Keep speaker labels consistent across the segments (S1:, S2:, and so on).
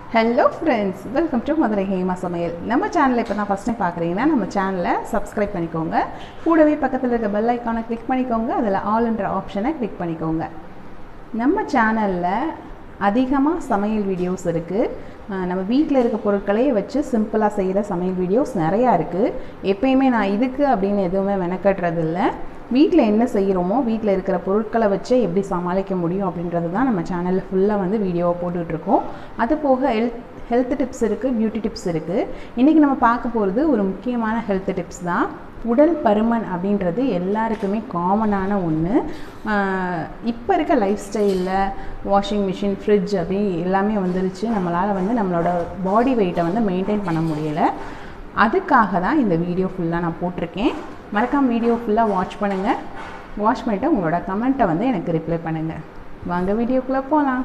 S1: hello friends welcome to Madurai Hema சமையல் நம்ம சேனலை இப்போ தான் ஃபஸ்ட் டைம் பார்க்குறீங்கன்னா நம்ம சேனலை சப்ஸ்கிரைப் பண்ணிக்கோங்க கூடவே பக்கத்தில் இருக்க பெல் ஐக்கானை கிளிக் பண்ணிக்கோங்க அதில் ஆல்ன்ற ஆப்ஷனை கிளிக் பண்ணிக்கோங்க நம்ம சேனலில் அதிகமாக சமையல் வீடியோஸ் இருக்குது நம்ம வீட்டில் இருக்க பொருட்களையே வச்சு சிம்பிளாக செய்கிற சமையல் வீடியோஸ் நிறையா இருக்குது எப்பயுமே நான் இதுக்கு அப்படின்னு எதுவுமே மெனக்கட்டுறது இல்லை வீட்டில் என்ன செய்கிறோமோ வீட்டில் இருக்கிற பொருட்களை வச்சு எப்படி சமாளிக்க முடியும் அப்படின்றது தான் நம்ம சேனலில் ஃபுல்லாக வந்து வீடியோவை போட்டுட்ருக்கோம் அது போக ஹெல்த் ஹெல்த் டிப்ஸ் இருக்குது பியூட்டி டிப்ஸ் இருக்குது இன்றைக்கி நம்ம பார்க்க போகிறது ஒரு முக்கியமான ஹெல்த் டிப்ஸ் தான் உடல் பருமன் அப்படின்றது எல்லாருக்குமே காமனான ஒன்று இப்போ இருக்க லைஃப் ஸ்டைலில் வாஷிங் மிஷின் ஃப்ரிட்ஜ் அப்படி எல்லாமே வந்துருச்சு நம்மளால் வந்து நம்மளோட பாடி வெயிட்டை வந்து மெயின்டைன் பண்ண முடியலை அதுக்காக தான் இந்த வீடியோ ஃபுல்லாக நான் போட்டிருக்கேன் மறக்காம வீடியோ ஃபுல்லாக வாட்ச் பண்ணுங்கள் வாட்ச் பண்ணிவிட்டு உங்களோட கமெண்ட்டை வந்து எனக்கு ரிப்ளை பண்ணுங்கள் வாங்க வீடியோக்குள்ளே போகலாம்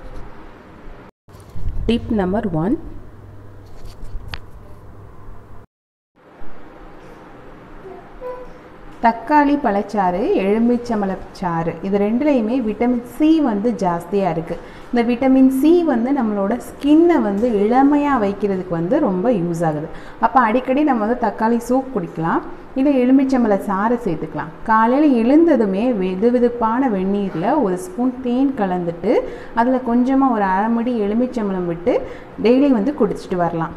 S1: டிப் நம்பர் ஒன் தக்காளி பழச்சாறு எலுமிச்சம்பழச்சாறு இது ரெண்டுலேயுமே விட்டமின் சி வந்து ஜாஸ்தியாக இருக்குது இந்த விட்டமின் சி வந்து நம்மளோட ஸ்கின்னை வந்து இளமையாக வைக்கிறதுக்கு வந்து ரொம்ப யூஸ் ஆகுது அப்போ அடிக்கடி நம்ம வந்து தக்காளி சூப் குடிக்கலாம் இல்லை எலுமிச்சம்பழ சாறு சேர்த்துக்கலாம் காலையில் எழுந்ததுமே வெது வெதுப்பான வெந்நீரில் ஒரு ஸ்பூன் தேன் கலந்துட்டு அதில் கொஞ்சமாக ஒரு அரை மடி எலுமிச்சம்பழம் விட்டு டெய்லி வந்து குடிச்சிட்டு வரலாம்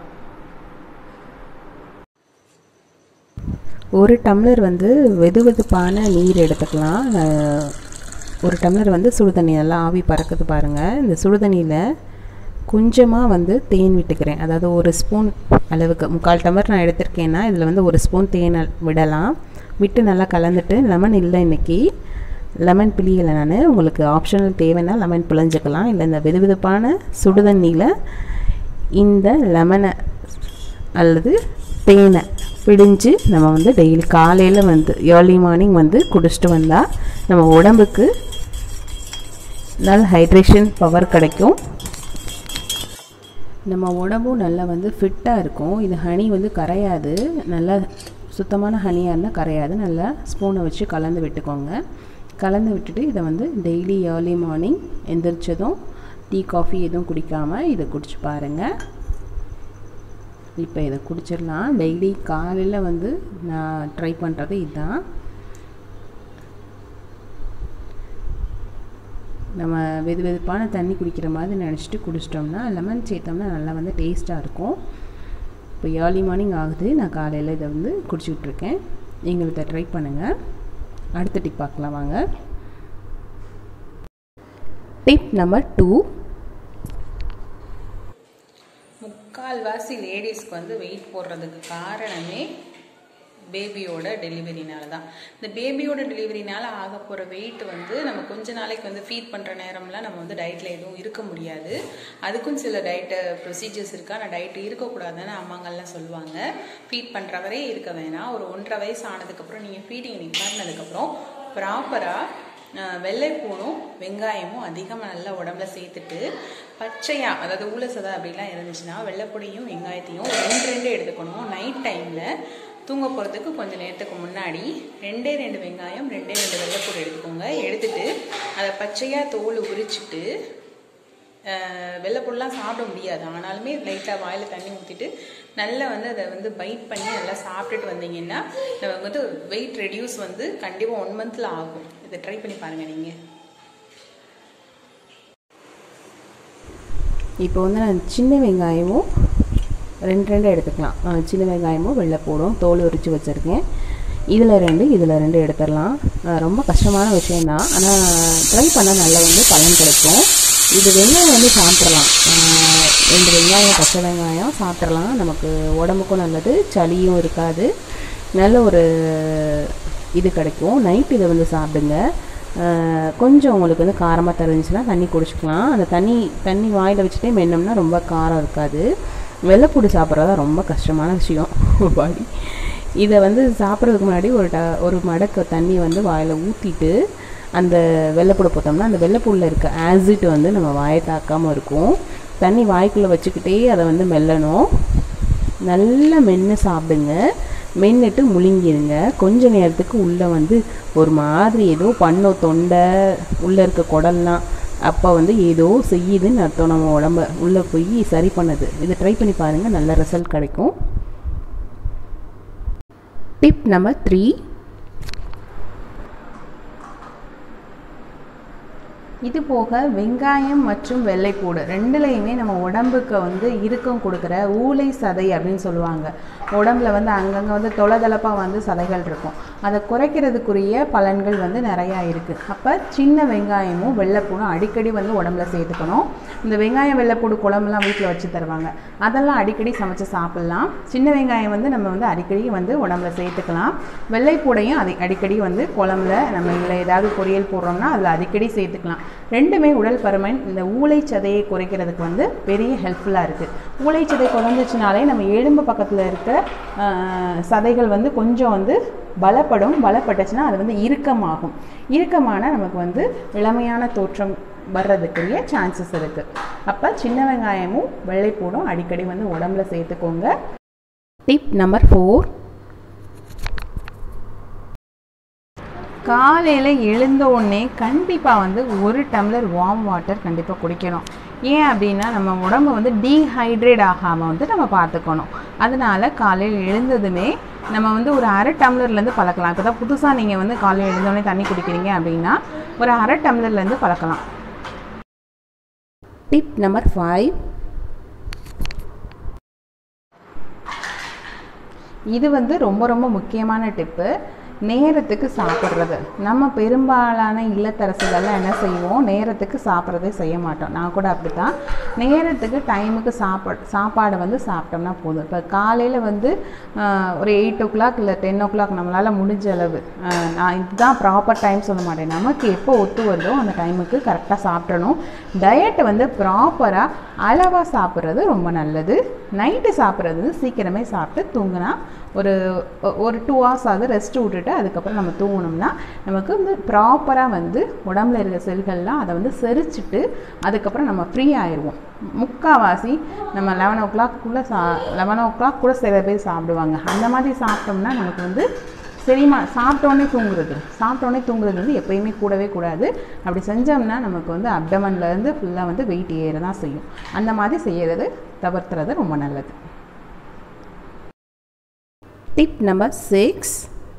S1: ஒரு டம்ளர் வந்து வெது வெதுப்பான நீர் எடுத்துக்கலாம் ஒரு டம்ளர் வந்து சுடுதண்ணி நல்லா ஆவி பறக்குது பாருங்கள் இந்த சுடுதண்ணியில் கொஞ்சமாக வந்து தேன் விட்டுக்கிறேன் அதாவது ஒரு ஸ்பூன் அளவுக்கு முக்கால் டம்ளர் நான் எடுத்திருக்கேன்னா இதில் வந்து ஒரு ஸ்பூன் தேனை விடலாம் விட்டு நல்லா கலந்துட்டு லெமன் இல்லை இன்றைக்கி லெமன் பிழியலை நான் உங்களுக்கு ஆப்ஷனல் தேவைன்னா லெமன் பிழிஞ்சிக்கலாம் இல்லை இந்த வெது வெதுப்பான சுடுதண்ணியில் இந்த லெமனை அல்லது தேனை பிடிஞ்சு நம்ம வந்து டெய்லி காலையில் வந்து ஏர்லி மார்னிங் வந்து குடிச்சிட்டு வந்தால் நம்ம உடம்புக்கு நல்ல ஹைட்ரேஷன் பவர் கிடைக்கும் நம்ம உடம்பும் நல்லா வந்து ஃபிட்டாக இருக்கும் இது ஹனி வந்து கரையாது நல்லா சுத்தமான ஹனியாக இருந்தால் கரையாது நல்லா ஸ்பூனை வச்சு கலந்து விட்டுக்கோங்க கலந்து விட்டுட்டு இதை வந்து டெய்லி ஏர்லி மார்னிங் எந்திரிச்சதும் டீ காஃபி எதுவும் குடிக்காமல் இதை குடிச்சு பாருங்கள் இப்போ இதை குடிச்சிடலாம் டெய்லி காலையில் வந்து நான் ட்ரை பண்ணுறது இதுதான் நம்ம வெது வெதுப்பான தண்ணி குடிக்கிற மாதிரி நினச்சிட்டு குடிச்சிட்டோம்னா லெமன் சேர்த்தோம்னா நல்லா வந்து டேஸ்ட்டாக இருக்கும் இப்போ ஏர்லி மார்னிங் ஆகுது நான் காலையில் இதை வந்து குடிச்சிட்ருக்கேன் நீங்கள் இதை ட்ரை பண்ணுங்கள் அடுத்த டிப் பார்க்கலாம் வாங்க டிப் நம்பர் டூ முக்கால்வாசி லேடிஸ்க்கு வந்து வெயிட் போடுறதுக்கு காரணமே பேபியோட டெலிவரினால தான் இந்த பேபியோட டெலிவரினால ஆக போகிற வெயிட் வந்து நம்ம கொஞ்ச நாளைக்கு வந்து ஃபீட் பண்ணுற நேரம்லாம் நம்ம வந்து டயட்டில் எதுவும் இருக்க முடியாது அதுக்கும் சில டயட்டு ப்ரொசீஜர்ஸ் இருக்கா நான் டயட் இருக்கக்கூடாதுன்னு அம்மாங்கள்லாம் சொல்லுவாங்க ஃபீட் பண்ணுறவரே இருக்க வேணாம் ஒரு ஒன்றரை வயசு ஆனதுக்கப்புறம் நீங்கள் ஃபீடிங் நிப்பாட்டினதுக்கப்புறம் ப்ராப்பராக வெள்ளைப்பூனும் வெங்காயமும் அதிகமாக நல்லா உடம்புல சேர்த்துட்டு பச்சையாக அதாவது ஊழ சதை அப்படிலாம் இருந்துச்சுன்னா வெள்ளைப்பொடியும் வெங்காயத்தையும் ரெண்டு ரெண்டு எடுத்துக்கணும் நைட் டைமில் தூங்க போகிறதுக்கு கொஞ்சம் நேரத்துக்கு முன்னாடி ரெண்டே ரெண்டு வெங்காயம் ரெண்டே ரெண்டு வெள்ளைப்பூடி எடுத்துக்கோங்க எடுத்துட்டு அதை பச்சையாக தோல் உரிச்சிட்டு வெள்ளைப்பூடெலாம் சாப்பிட முடியாது ஆனாலுமே லைட்டாக வாயில் தண்ணி ஊற்றிட்டு நல்லா வந்து அதை வந்து பைட் பண்ணி நல்லா சாப்பிட்டுட்டு வந்தீங்கன்னா நமக்கு வந்து வெயிட் ரெடியூஸ் வந்து கண்டிப்பாக ஒன் மந்தில் ஆகும் இதை ட்ரை பண்ணி பாருங்கள் நீங்கள் இப்போ வந்து நான் சின்ன வெங்காயமும் ரெண்டு ரெண்டு எடுத்துக்கலாம் சின்ன வெங்காயமும் வெள்ளைப்பூடும் தோல் உரித்து வச்சுருக்கேன் இதில் ரெண்டு இதில் ரெண்டு எடுத்துடலாம் ரொம்ப கஷ்டமான விஷயந்தான் ஆனால் ட்ரை பண்ணால் நல்லா வந்து பலன் கிடைக்கும் இது வெங்காயம் வந்து சாப்பிட்றலாம் ரெண்டு வெங்காயம் பச்சை வெங்காயம் சாப்பிட்றலாம் நமக்கு உடம்புக்கும் நல்லது சளியும் இருக்காது நல்ல ஒரு இது கிடைக்கும் நைட் இதை வந்து சாப்பிடுங்க கொஞ்சம் உங்களுக்கு வந்து காரமாக தெரிஞ்சுன்னா தண்ணி குடிச்சிக்கலாம் அந்த தண்ணி தண்ணி வாயில் வச்சுட்டே மென்னோம்னா ரொம்ப காரம் இருக்காது வெள்ளைப்பூடி சாப்பிட்றதா ரொம்ப கஷ்டமான விஷயம் பாடி இதை வந்து சாப்பிட்றதுக்கு முன்னாடி ஒரு ட ஒரு மடக்கு தண்ணி வந்து வாயில் ஊற்றிட்டு அந்த வெள்ளைப்பூடை போட்டோம்னா அந்த வெள்ளைப்பூடில் இருக்க ஆசிட் வந்து நம்ம வாயை தாக்காமல் இருக்கும் தண்ணி வாய்க்குள்ளே வச்சுக்கிட்டே அதை வந்து மெல்லணும் நல்லா மென்று சாப்பிடுங்க மென்னுட்டு முழுங்கிடுங்க கொஞ்ச நேரத்துக்கு உள்ளே வந்து ஒரு மாதிரி ஏதோ பண்ணோம் தொண்டை உள்ளே இருக்க குடல்லாம் அப்போ வந்து ஏதோ செய்யுதுன்னு அர்த்தம் நம்ம உடம்ப உள்ளே போய் சரி பண்ணுது இதை ட்ரை பண்ணி பாருங்கள் நல்ல ரிசல்ட் கிடைக்கும் டிப் நம்பர் த்ரீ இது போக வெங்காயம் மற்றும் வெள்ளைப்பூடு ரெண்டுலேயுமே நம்ம உடம்புக்கு வந்து இறுக்கம் கொடுக்குற ஊளை சதை அப்படின்னு சொல்லுவாங்க உடம்புல வந்து அங்கங்கே வந்து தொலைதளப்பாக வந்து சதைகள் இருக்கும் அதை குறைக்கிறதுக்குரிய பலன்கள் வந்து நிறையா இருக்குது அப்போ சின்ன வெங்காயமும் வெள்ளைப்பூடும் அடிக்கடி வந்து உடம்புல சேர்த்துக்கணும் இந்த வெங்காயம் வெள்ளைப்பூடு குழம்புலாம் வீட்டில் வச்சு தருவாங்க அதெல்லாம் அடிக்கடி சமைச்சு சாப்பிட்லாம் சின்ன வெங்காயம் வந்து நம்ம வந்து அடிக்கடி வந்து உடம்புல சேர்த்துக்கலாம் வெள்ளைப்பூடையும் அதை அடிக்கடி வந்து குழம்புல நம்ம இல்லை ஏதாவது பொரியல் போடுறோம்னா அதில் அடிக்கடி சேர்த்துக்கலாம் ரெண்டுமே உடல் பருமன் இந்த ஊளைச்சதையை குறைக்கிறதுக்கு வந்து பெரிய ஹெல்ப்ஃபுல்லாக இருக்குது ஊளைச்சதை குறைஞ்சிச்சுனாலே நம்ம எலும்பு பக்கத்தில் இருக்க சதைகள் வந்து கொஞ்சம் வந்து பலப்படும் பலப்பட்டுச்சுன்னா அது வந்து இறுக்கமாகும் இறுக்கமான நமக்கு வந்து இளமையான தோற்றம் வர்றதுக்குரிய சான்சஸ் இருக்குது அப்போ சின்ன வெங்காயமும் வெள்ளைப்பூடும் அடிக்கடி வந்து உடம்புல சேர்த்துக்கோங்க டிப் நம்பர் ஃபோர் காலையில் எழுந்த உடனே கண்டிப்பாக வந்து ஒரு டம்ளர் வார்ம் வாட்டர் கண்டிப்பாக குடிக்கணும் ஏன் அப்படின்னா நம்ம உடம்பு வந்து டீஹைட்ரேட் ஆகாமல் வந்து நம்ம பார்த்துக்கணும் அதனால காலையில் எழுந்ததுமே நம்ம வந்து ஒரு அரை டம்ளர்லேருந்து பழக்கலாம் இப்போ தான் புதுசாக நீங்கள் வந்து காலையில் எழுந்தோடனே தண்ணி குடிக்கிறீங்க அப்படின்னா ஒரு அரை டம்ளர்லேருந்து பழக்கலாம் டிப் நம்பர் ஃபைவ் இது வந்து ரொம்ப ரொம்ப முக்கியமான டிப்பு நேரத்துக்கு சாப்பிட்றது நம்ம பெரும்பாலான இல்லத்தரசுகள்லாம் என்ன செய்வோம் நேரத்துக்கு சாப்பிட்றதே செய்ய மாட்டோம் நான் கூட அப்படி தான் நேரத்துக்கு டைமுக்கு சாப்பாடு சாப்பாடு வந்து சாப்பிட்டோம்னா போதும் இப்போ காலையில் வந்து ஒரு எயிட் ஓ கிளாக் இல்லை டென் ஓ கிளாக் நம்மளால் முடிஞ்ச அளவு நான் இதுதான் ப்ராப்பர் டைம் சொல்ல மாட்டேன் நமக்கு எப்போ ஒத்து வருதோ அந்த டைமுக்கு கரெக்டாக சாப்பிட்றணும் டயட்டை வந்து ப்ராப்பராக அளவாக சாப்பிட்றது ரொம்ப நல்லது நைட்டு சாப்பிட்றது வந்து சீக்கிரமே சாப்பிட்டு தூங்கினா ஒரு ஒரு டூ ஹவர்ஸ் ஆகுது ரெஸ்ட் விட்டுட்டு அதுக்கப்புறம் நம்ம தூங்கணும்னா நமக்கு வந்து ப்ராப்பராக வந்து உடம்புல இருக்கிற செல்கள்லாம் அதை வந்து செரிச்சிட்டு அதுக்கப்புறம் நம்ம ஃப்ரீ ஆயிடுவோம் முக்கால்வாசி நம்ம லெவன் ஓ கிளாக்குள்ளே சா லெவன் ஓ கிளாக் கூட சில பேர் சாப்பிடுவாங்க அந்த மாதிரி சாப்பிட்டோம்னா நமக்கு வந்து சரிம்மா சாப்பிட்டோன்னே தூங்குறது சாப்பிட்டோன்னே தூங்குறது வந்து எப்பயுமே கூடவே கூடாது அப்படி செஞ்சோம்னா நமக்கு வந்து அப்டமன்லேருந்து ஃபுல்லாக வந்து வெயிட் ஏற தான் செய்யும் அந்த மாதிரி செய்கிறது தவிர்த்துறது ரொம்ப நல்லது டிப் நம்பர் சிக்ஸ்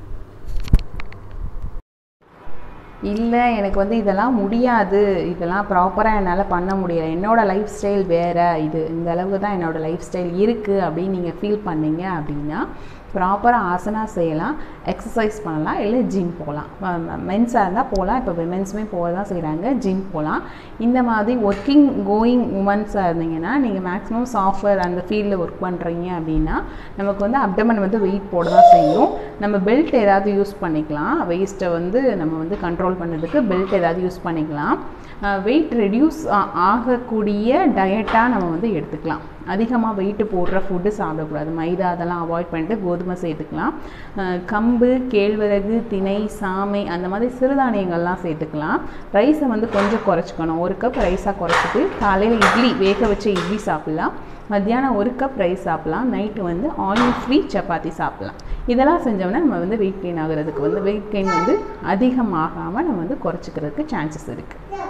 S1: இல்லை எனக்கு வந்து இதெல்லாம் முடியாது இதெல்லாம் ப்ராப்பராக என்னால் பண்ண முடியல என்னோடய லைஃப் ஸ்டைல் வேறு இது இந்த அளவுக்கு தான் என்னோடய லைஃப் ஸ்டைல் இருக்குது அப்படின்னு நீங்கள் ஃபீல் பண்ணீங்க அப்படின்னா ப்ராப்பராக ஆசனா செய்யலாம் எக்ஸசைஸ் பண்ணலாம் இல்லை ஜிம் போகலாம் மென்ஸாக இருந்தால் போகலாம் இப்போ விமென்ஸுமே போக தான் செய்கிறாங்க ஜிம் போகலாம் இந்த மாதிரி ஒர்க்கிங் கோயிங் உமன்ஸாக இருந்தீங்கன்னா நீங்கள் மேக்ஸிமம் சாஃப்ட்வேர் அந்த ஃபீல்டில் ஒர்க் பண்ணுறீங்க அப்படின்னா நமக்கு வந்து அப்டமன் வந்து வெயிட் போட தான் செய்யும் நம்ம பெல்ட் ஏதாவது யூஸ் பண்ணிக்கலாம் வெயிஸ்ட்டை வந்து நம்ம வந்து கண்ட்ரோல் பண்ணுறதுக்கு பெல்ட் ஏதாவது யூஸ் பண்ணிக்கலாம் வெயிட் ரெடியூஸ் ஆகக்கூடிய டயட்டாக நம்ம வந்து எடுத்துக்கலாம் அதிகமாக வெயிட்டு போடுற ஃபுட்டு சாப்பிடக்கூடாது மைதா அதெல்லாம் அவாய்ட் பண்ணிட்டு கோதுமை சேர்த்துக்கலாம் கம்பு கேழ்வரகு திணை சாமை அந்த மாதிரி சிறுதானியங்கள்லாம் சேர்த்துக்கலாம் ரைஸை வந்து கொஞ்சம் குறைச்சிக்கணும் ஒரு கப் ரைஸாக குறைச்சிட்டு காலையில் இட்லி வேக வச்ச இட்லி சாப்பிட்லாம் மத்தியானம் ஒரு கப் ரைஸ் சாப்பிட்லாம் நைட்டு வந்து ஆயில் ஃப்ரீ சப்பாத்தி சாப்பிட்லாம் இதெல்லாம் செஞ்சோம்னா நம்ம வந்து வெயிட் கெயின் ஆகிறதுக்கு வந்து வெயிட் கெயின் வந்து அதிகமாகாமல் நம்ம வந்து குறைச்சிக்கிறதுக்கு சான்சஸ் இருக்குது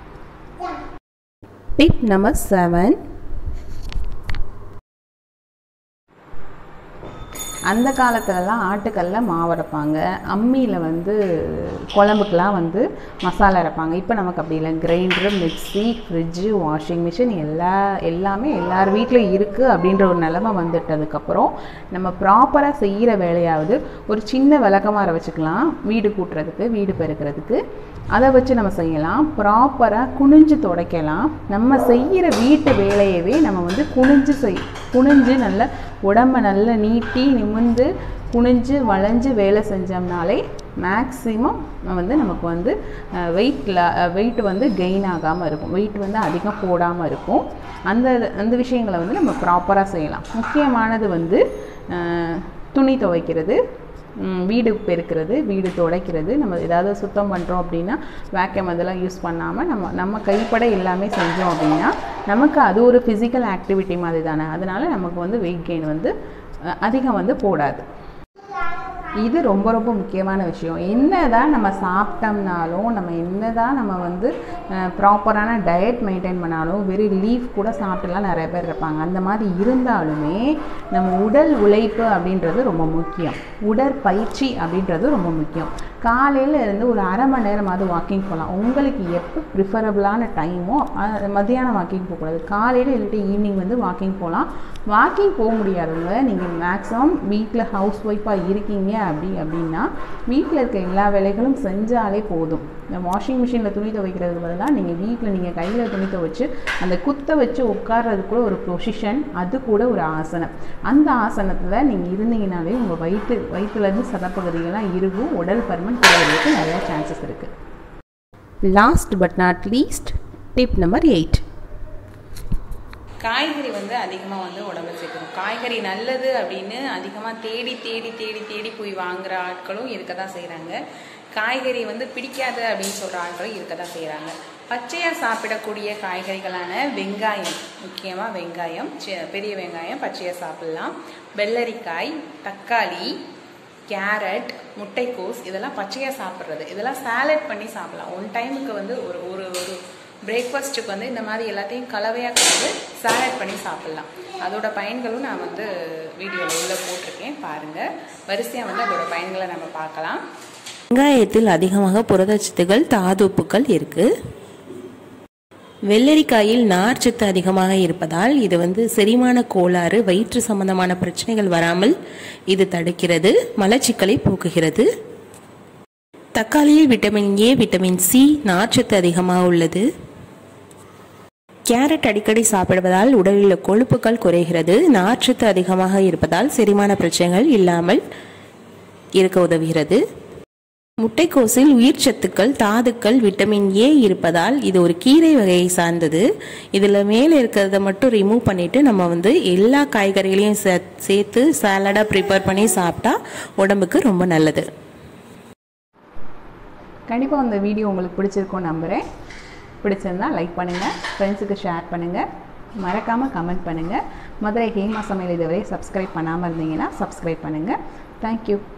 S1: டிப் நம்பர் செவன் அந்த காலத்துலலாம் ஆட்டுக்கல்ல மாவு அரைப்பாங்க அம்மியில் வந்து குழம்புக்கெலாம் வந்து மசாலா அரைப்பாங்க இப்போ நமக்கு அப்படி இல்லை grinder mixie fridge washing machine எல்லா எல்லாமே எல்லார் வீட்லையும் இருக்குது அப்படின்ற ஒரு நிலமை வந்துட்டதுக்கப்புறம் நம்ம ப்ராப்பராக செய்கிற வேலையாவது ஒரு சின்ன விளக்கமாற வச்சுக்கலாம் வீடு கூட்டுறதுக்கு வீடு பெருக்கிறதுக்கு அதை வச்சு நம்ம செய்யலாம் ப்ராப்பராக குனிஞ்சு துடைக்கலாம் நம்ம செய்கிற வீட்டு வேலையவே நம்ம வந்து குனிஞ்சு செய் குனிஞ்சு நல்ல உடம்பை நல்லா நீட்டி நிமிர்ந்து குனிஞ்சு வளைஞ்சு வேலை செஞ்சோம்னாலே மேக்ஸிமம் வந்து நமக்கு வந்து வெயிட்டில் வெயிட் வந்து கெயின் ஆகாமல் இருக்கும் வெயிட் வந்து அதிகம் போடாமல் இருக்கும் அந்த அந்த விஷயங்களை வந்து நம்ம ப்ராப்பராக செய்யலாம் முக்கியமானது வந்து துணி துவைக்கிறது வீடு பெருக்கிறது வீடு துடைக்கிறது நம்ம ஏதாவது சுத்தம் பண்ணுறோம் அப்படின்னா வேக்கம் அதெல்லாம் யூஸ் பண்ணாமல் நம்ம நம்ம கைப்பட எல்லாமே செஞ்சோம் அப்படின்னா நமக்கு அது ஒரு ஃபிசிக்கல் ஆக்டிவிட்டி மாதிரி தானே அதனால் நமக்கு வந்து வெயிட் கெயின் வந்து அதிகம் வந்து போடாது இது ரொம்ப ரொம்ப முக்கியமான விஷயம் என்ன தான் நம்ம சாப்பிட்டோம்னாலும் நம்ம என்ன தான் நம்ம வந்து ப்ராப்பரான டயட் மெயின்டைன் பண்ணாலும் வெறும் லீஃப் கூட சாப்பிட்டுலாம் நிறைய பேர் இருப்பாங்க அந்த மாதிரி இருந்தாலுமே நம்ம உடல் உழைப்பு அப்படின்றது ரொம்ப முக்கியம் உடற்பயிற்சி அப்படின்றது ரொம்ப முக்கியம் காலையில் இருந்து ஒரு அரை மணி நேரமாவது வாக்கிங் போகலாம் உங்களுக்கு எப்போ ப்ரிஃபரபிளான டைமோ மத்தியானம் வாக்கிங் போகக்கூடாது காலையில் இல்லாட்டி ஈவினிங் வந்து வாக்கிங் போகலாம் வாக்கிங் போக முடியாதவங்க நீங்கள் மேக்ஸிமம் வீட்டில் ஹவுஸ் ஒய்ஃபாக இருக்கீங்க அப்படி அப்படின்னா வீட்டில் இருக்க எல்லா வேலைகளும் செஞ்சாலே போதும் இந்த வாஷிங் மிஷினில் துணி துவைக்கிறதுக்கு பதிலாக நீங்கள் வீட்டில் நீங்கள் கையில் துணி துவைச்சு அந்த குத்தை வச்சு உட்கார்றது கூட ஒரு பொசிஷன் அது கூட ஒரு ஆசனம் அந்த ஆசனத்தில் நீங்கள் இருந்தீங்கனாலே உங்கள் வயிற்று வயிற்றுலேருந்து சதப்பகுதிகள்லாம் இருக்கும் உடல் பருமன் குறைவதற்கு நிறையா சான்சஸ் இருக்குது last but not least tip number eight
S2: காய்கறி வந்து அதிகமாக வந்து உடம்புல சேர்க்கணும் காய்கறி நல்லது அப்படின்னு அதிகமாக தேடி தேடி தேடி தேடி போய் வாங்குற ஆட்களும் இருக்க தான் செய்கிறாங்க காய்கறி வந்து பிடிக்காது அப்படின்னு சொல்கிற ஆட்களும் இருக்க தான் செய்கிறாங்க பச்சையாக சாப்பிடக்கூடிய காய்கறிகளான வெங்காயம் முக்கியமாக வெங்காயம் பெரிய வெங்காயம் பச்சையாக சாப்பிட்லாம் வெள்ளரிக்காய் தக்காளி கேரட் முட்டைக்கோஸ் இதெல்லாம் பச்சையாக சாப்பிட்றது இதெல்லாம் சாலட் பண்ணி சாப்பிடலாம் ஒன் டைமுக்கு வந்து ஒரு ஒரு ஒரு பிரேக்ஃபாஸ்ட்டுக்கு வந்து இந்த மாதிரி எல்லாத்தையும் கலவையாக கலந்து சாலட் பண்ணி சாப்பிட்லாம் அதோட பயன்களும் நான் வந்து வீடியோவில் உள்ளே போட்டிருக்கேன் பாருங்கள் வரிசையாக வந்து அதோட பயன்களை நம்ம பார்க்கலாம்
S3: வெங்காயத்தில் அதிகமாக புரதச்சத்துகள் தாதுப்புகள் இருக்கு வெள்ளரிக்காயில் நார்ச்சத்து அதிகமாக இருப்பதால் இது வந்து செரிமான கோளாறு வயிற்று சம்பந்தமான பிரச்சனைகள் வராமல் இது தடுக்கிறது மலச்சிக்கலை போக்குகிறது தக்காளியில் விட்டமின் ஏ விட்டமின் சி நார்ச்சத்து அதிகமாக உள்ளது கேரட் அடிக்கடி சாப்பிடுவதால் உடலில் உள்ள கொழுப்புகள் குறைகிறது நார்ச்சத்து அதிகமாக இருப்பதால் செரிமான பிரச்சனைகள் இல்லாமல் இருக்க உதவுகிறது முட்டைக்கோஸில் உயிர் சத்துக்கள் தாதுக்கள் விட்டமின் ஏ இருப்பதால் இது ஒரு கீரை வகையை சார்ந்தது இதில் மேலே இருக்கிறத மட்டும் ரிமூவ் பண்ணிவிட்டு நம்ம வந்து எல்லா காய்கறிகளையும் சே சேர்த்து சாலடாக ப்ரிப்பேர் பண்ணி சாப்பிட்டா உடம்புக்கு ரொம்ப நல்லது
S1: கண்டிப்பாக இந்த வீடியோ உங்களுக்கு பிடிச்சிருக்கும் நம்புகிறேன் பிடிச்சிருந்தா லைக் பண்ணுங்கள் ஃப்ரெண்ட்ஸுக்கு ஷேர் பண்ணுங்கள் மறக்காமல் கமெண்ட் பண்ணுங்கள் மதுரை ஹேமா சமையல் இதுவரை சப்ஸ்கிரைப் பண்ணாமல் இருந்தீங்கன்னா சப்ஸ்கிரைப் பண்ணுங்கள் தேங்க்யூ